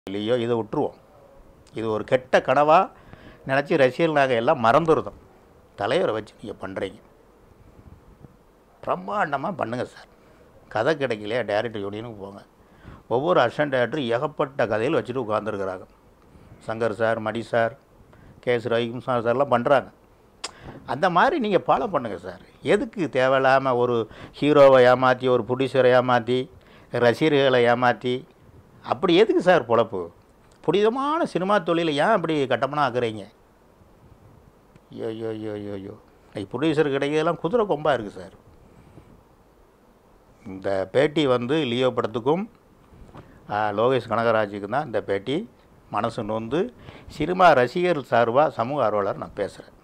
இல்லையோ இதை விட்டுருவோம் இது ஒரு கெட்ட கனவாக நினச்சி ரசிகர்கள் நாங்கள் எல்லாம் மறந்துருந்தோம் தலைவரை வச்சு நீங்கள் பண்ணுறீங்க பிரம்மாண்டமாக பண்ணுங்கள் சார் கதை கிடைக்கலையா டேரக்டர் யூனியனுக்கு போங்க ஒவ்வொரு அசிஸ்டன்ட் டேரக்டரும் ஏகப்பட்ட கதையில் வச்சுட்டு உட்காந்துருக்குறாங்க சங்கர் சார் மணி சார் கே எஸ் ரவிக்குமார் சார்லாம் பண்ணுறாங்க அந்த மாதிரி நீங்கள் ஃபாலோ பண்ணுங்கள் சார் எதுக்கு தேவையில்லாமல் ஒரு ஹீரோவை ஏமாற்றி ஒரு ப்ரொடியூசரை ஏமாற்றி ரசிகர்களை ஏமாற்றி அப்படி எதுக்கு சார் பொழப்பு புனிதமான சினிமா தொழிலை ஏன் அப்படி கட்டமனா ஆக்குறீங்க ஐயோ ஐயோ ஐயோ ஐயோ ஐயோ இன்னைக்கு ப்ரொடியூசர் கிடைக்கிறதெல்லாம் குதிரை கொம்பாக இருக்குது சார் இந்த பேட்டி வந்து லியோ படத்துக்கும் ஆ, லோகேஷ் கனகராஜுக்கு தான் இந்த பேட்டி மனசு நொந்து சினிமா ரசிகர் சார்பாக சமூக ஆர்வலர் நான் பேசுகிறேன்